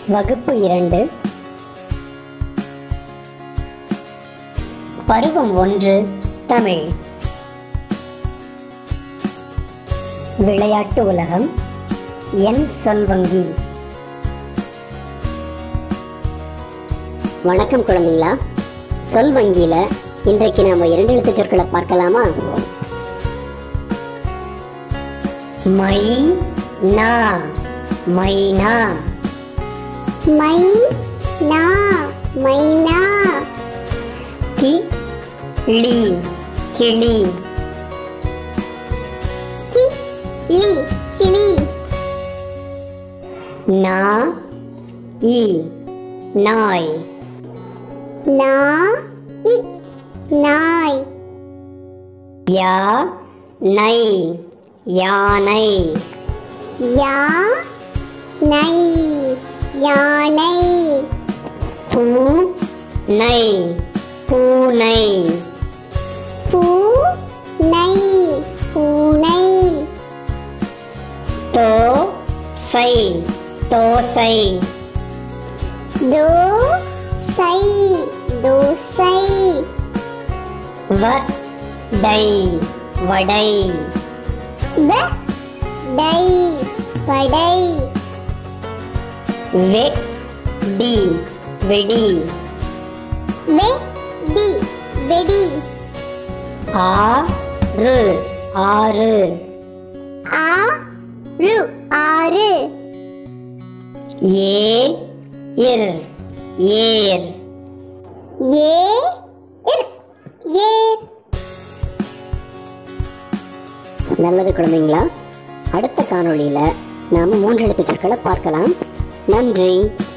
வகுப்பு இரண்டு பருவம் ஒன்று தமிழ் விளையாட்டு உலகம் என் சொல்வங்கி வணக்கம் குழந்தைங்களா சொல் வங்கியில இன்றைக்கு நாம இரண்டு எழுத்துச் சொற்களை பார்க்கலாமா மை நா மைனா மை நா மைனா கி ளி கிளி கி லி கிளி நா இ நாய் நா இ நாய் யா நை யானை யா நை யானை பூ நை பூனை பூ நை பூனை தோ சை தோசை தோ சை தோசை வ டை வடை வ டை வடை வெ டி வெடி வெ டி வெடி ஆ ரு ஆறு ஆ ரு ஆறு ஏ இர் ஏர் ஏ இர் ஏர் நல்லது குழந்தைங்களா அடுத்த காணொளியில நாம மூன்று எழுத்துச் சொற்களை பார்க்கலாம் நன்றி